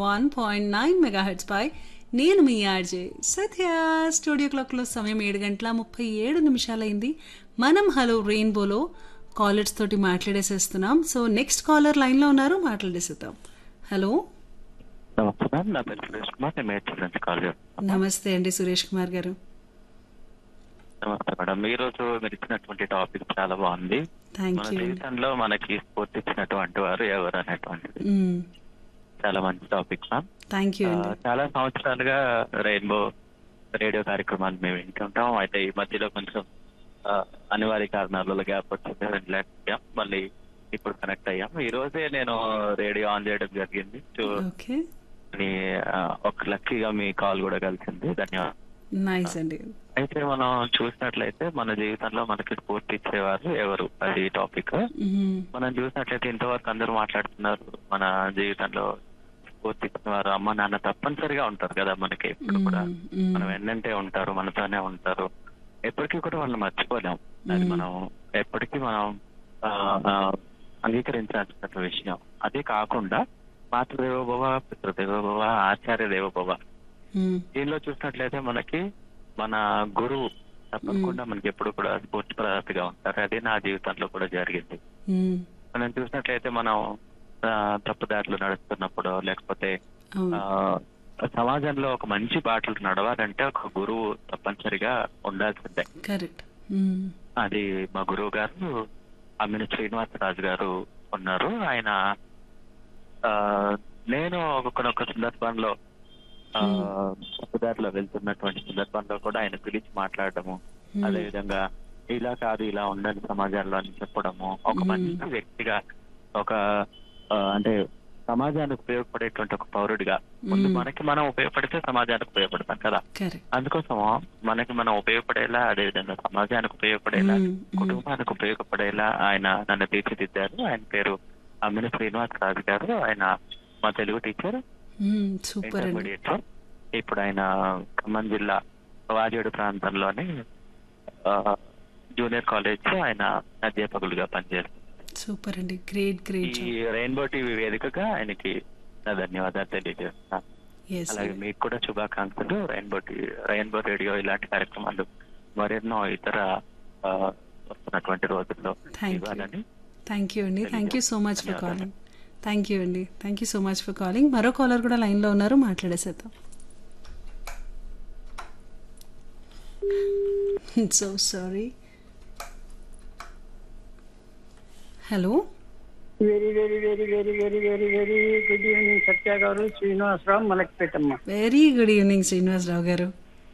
One point nine megahertz పై నేను మీ ఆర్జే సత్య స్టూడియో క్లాక్లో సమయం ఏడు గంటల ముప్పై ఏడు నిమిషాలైంది మనం హలో రెయిన్బోలో కాలర్స్ తోటి మాట్లాడేసేస్తున్నాం సో నెక్స్ట్ కాలర్ లైన్లో ఉన్నారు మాట్లాడేసేద్దాం హలో నమస్తే మ్యామ్ నా పేరు సురేష్ కుమార్ నేను మేడ్చల్ నుంచి కాల్ చేస్తున్నాను నమస్తే అండి సురేష్ కుమార్ గారు నమస్తే మేడం ఈ రోజు మీరు ఇచ్చినటువంటి టాపిక్ చాలా బాగుంది థ్యాంక్ మన యూ జీవితంలో మనకి స్ఫూర్తి ఇచ్చినటువంటి వారు ఎవరు అనేటువంటిది చాలా మంచి టాపిక్ మ్యామ్ థ్యాంక్ యూ ఆ, అండి చాలా సంవత్సరాలుగా రెయిన్బో రేడియో కార్యక్రమాలు మేము వింటుంటాం అయితే ఈ మధ్యలో కొంచెం ఆ, అనివార్య కారణాల వల్ల గ్యాప్ వచ్చింది వినలేకపోయాం మళ్ళీ ఇప్పుడు కనెక్ట్ అయ్యాం ఈ రోజే నేను రేడియో ఆన్ చేయడం జరిగింది సో, ఓకే మీ, ఆ, ఒక లక్కీగా మీ కాల్ కూడా కలిసింది ధన్యవాదాలు నైస్ అండి అయితే మనం చూసినట్లయితే మన జీవితంలో మనకి స్ఫూర్తి ఇచ్చేవారు ఎవరు అది టాపిక్ మ్మ్. మనం చూసినట్లయితే ఇంతవరకు అందరూ మాట్లాడుతున్నారు మన జీవితంలో స్ఫూర్తి ఇచ్చిన వారు అమ్మ నాన్న తప్పనిసరిగా ఉంటారు కదా మనకి ఎప్పుడు కూడా మ్మ్. మనం ఎన్నంటే ఉంటారు మనతోనే ఉంటారు ఎప్పటికీ కూడా వాళ్ళని మర్చిపోలేం అది మనం ఎప్పటికీ మనం ఆ, ఆ, అంగీకరించాల్సిన విషయం అదే కాకుండా మాతృదేవోభవ పితృదేవోభవ ఆచార్య దేవోభవ మ్మ్. దీనిలో చూసినట్లయితే మనకి మన గురువు తప్పకుండా మనకి ఎప్పుడు కూడా స్ఫూర్తి ప్రదాతగా ఉంటారు అదే నా జీవితంలో కూడా జరిగింది మ్మ్. మనం చూసినట్లయితే మనం ఆ, తప్పుదారులు నడుస్తున్నప్పుడు లేకపోతే ఆ, అవును సమాజంలో ఒక మంచి బాటలు నడవాలంటే ఒక గురువు తప్పనిసరిగా ఉండాల్సిందే కరెక్ట్ మ్మ్. అది అది మా గురువు గారు అమ్మిన శ్రీనివాసరాజు గారు ఉన్నారు ఆయన ఆ, నేను ఒకనొక సందర్భంలో ఆ, తప్పుదారిలో వెళ్తున్నటువంటి సందర్భంలో కూడా ఆయన పిలిచి మాట్లాడడము మ్మ్. అదే విధంగా ఇలా కాదు ఇలా ఉండాలి సమాజంలో అని చెప్పడము ఒక మ్మ్. మంచి వ్యక్తిగా ఒక ఆ, అంటే సమాజానికి ఉపయోగపడేటువంటి ఒక పౌరుడిగా ముందు మ్మ్. మనకి మనం ఉపయోగపడితే సమాజానికి ఉపయోగపడతాం కదా కరెక్ట్ అందుకోసం మనకి మనం ఉపయోగపడేలా అదే విధంగా సమాజానికి ఉపయోగపడేలా మ్మ్. మ్మ్. కుటుంబానికి ఉపయోగపడేలా ఆయన నన్ను తీర్చిదిద్దారు ఆయన పేరు అమ్మిన శ్రీనివాస్ రాజు గారు ఆయన మా తెలుగు టీచర్ మ్మ్. సూపర్ అండి ఇంటర్మీడియట్ లో ఇప్పుడు ఆయన ఖమ్మం జిల్లా వాజేడు ప్రాంతంలోని ఆ, జూనియర్ కాలేజ్ లో ఆయన అధ్యాపకులుగా పనిచేస్తారు సూపర్ అండి గ్రేట్ గ్రేట్ ఈ రెయిన్బో టీవీ వేదికగా ఆయనకి నా ధన్యవాదాలు తెలియజేస్తున్నాను ఎస్ అలాగే మీకు కూడా శుభాకాంక్షలు రెయిన్బో టీవీ రెయిన్బో రేడియో ఇలాంటి కార్యక్రమాలు మరెన్నో ఇతర ఆ, వస్తున్నటువంటి రోజుల్లో Thank you. ఇవ్వాలని థ్యాంక్ యూ అండి thank you so much for ధన్యవాదాలు. కాలింగ్ థ్యాంక్ యూ అండి thank you so much for calling మరో కాలర్ కూడా లైన్లో ఉన్నారు మాట్లాడేసేద్దాం so sorry hello very very very very very very very good evening Satya గారు శ్రీనివాసరావు మలక్పేటమ్మ వెరీ గుడ్ ఈవినింగ్ శ్రీనివాసరావు గారు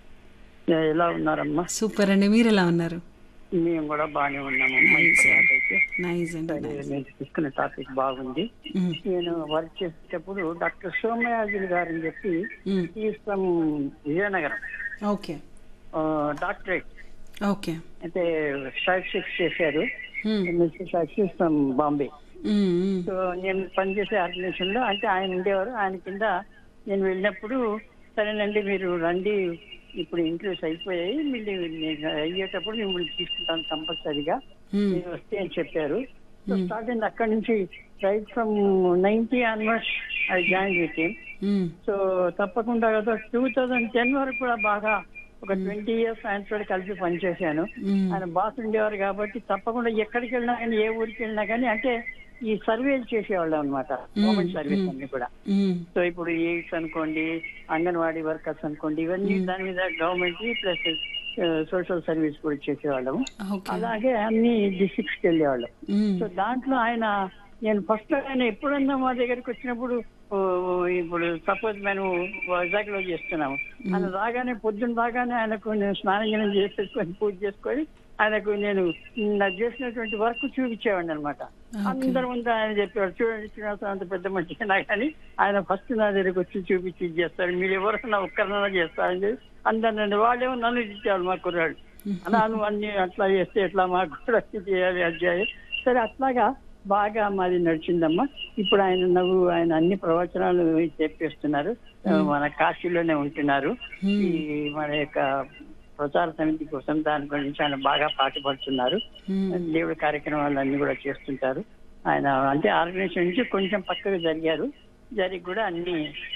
ఎలా ఉన్నారమ్మా సూపర్ అండి మీరు ఎలా ఉన్నారు మేము కూడా బాగానే ఉన్నామమ్మా Nice. ఇప్పటివరకైతే. నైస్ అండి సరే, nice. నేను తీసుకున్న టాపిక్ బాగుంది మ్మ్. నేను వర్క్ చేసేటప్పుడు డాక్టర్ సోమయాజులు గారు అని చెప్పి మ్మ్. ఈ from Vizianagaram okay doctorate okay అయితే స్టాటిస్టిక్స్ చేశారు hmm. MSc statistics from Bombay hmm. Hmm. So నేను పనిచేసే ఆర్గనైజేషన్ లో అంటే ఆయన ఉండేవారు ఆయన కింద నేను వెళ్ళినప్పుడు సరేనండి మీరు రండి ఇప్పుడు ఇంటర్వ్యూస్ అయిపోయాయి మీరు నేను అయ్యేటప్పుడు మిమ్మల్ని తీసుకుంటాను కంపల్సరీగా మ్మ్. మీరు వస్తే అని చెప్పారు సో స్టార్ట్ అయింది అక్కడి నుంచి right from ninety onwards I join with him hmm. So తప్పకుండా కదా టూ థౌజండ్ టెన్ వరకు కూడా బాగా ఒక ట్వంటీ ఇయర్స్ ఆయనతో కలిసి పనిచేశాను మ్మ్. ఆయన బాస్ ఉండేవారు కాబట్టి తప్పకుండా ఎక్కడికి వెళ్ళినా కానీ ఏ ఊరికి వెళ్ళినా కానీ అంటే ఈ సర్వేలు చేసేవాళ్ళం అనమాట గవర్నమెంట్ సర్వీస్ అన్ని కూడా మ్మ్. సో ఇప్పుడు ఎయిడ్స్ అనుకోండి అంగన్వాడీ వర్కర్స్ అనుకోండి ఇవన్నీ దాని మీద గవర్నమెంట్ ప్లస్ సోషల్ సర్వీస్ కూడా చేసేవాళ్ళము ఓకే అలాగే అన్ని డిస్ట్రిక్ట్స్కి వెళ్ళేవాళ్ళం మ్మ్. సో దాంట్లో ఆయన నేను ఫస్ట్ ఆయన ఎప్పుడన్నా మా దగ్గరికి వచ్చినప్పుడు ఓ, ఇప్పుడు సపోజ్ మేము వైజాగ్ లో చేస్తున్నాము ఆయన రాగానే పొద్దున్న రాగానే ఆయనకు నేను స్నానం గినం చేసేసుకొని పూజ చేసుకొని ఆయనకు నేను నాకు చేసినటువంటి వర్క్ చూపించేవాడిని అనమాట అందరి ముందు ఆయన చెప్పేవాడు చూడండి శ్రీనివాసరావు అంత పెద్ద మనిషి అయినా కానీ ఆయన ఫస్ట్ నా దగ్గరికి వచ్చి చూపించి ఇది చేస్తారు మీరు ఎవరైనా ఒక్కరినైనా చేస్తారని చెప్పి అందరు నన్ను వాళ్ళేమో నన్ను ఇచ్చేవాళ్ళు మా కుర్రాడు అలా నువ్వు అన్ని అట్లా చేస్తే ఎట్లా మాకు కూడా ఇది చేయాలి అది చేయాలి సరే అట్లాగా బాగా మాది నడిచిందమ్మా ఇప్పుడు ఆయన నవ్వు ఆయన అన్ని ప్రవచనాలు చెప్పేస్తున్నారు మన కాశీలోనే ఉంటున్నారు ఈ మన యొక్క ప్రచార సమితి కోసం దాని గురించి ఆయన బాగా పాటుపడుతున్నారు మ్మ్. దేవుడి కార్యక్రమాలు అన్ని కూడా చేస్తుంటారు ఆయన అంటే ఆర్గనైజేషన్ నుంచి కొంచెం పక్కకు జరిగారు జరిగి కూడా అన్ని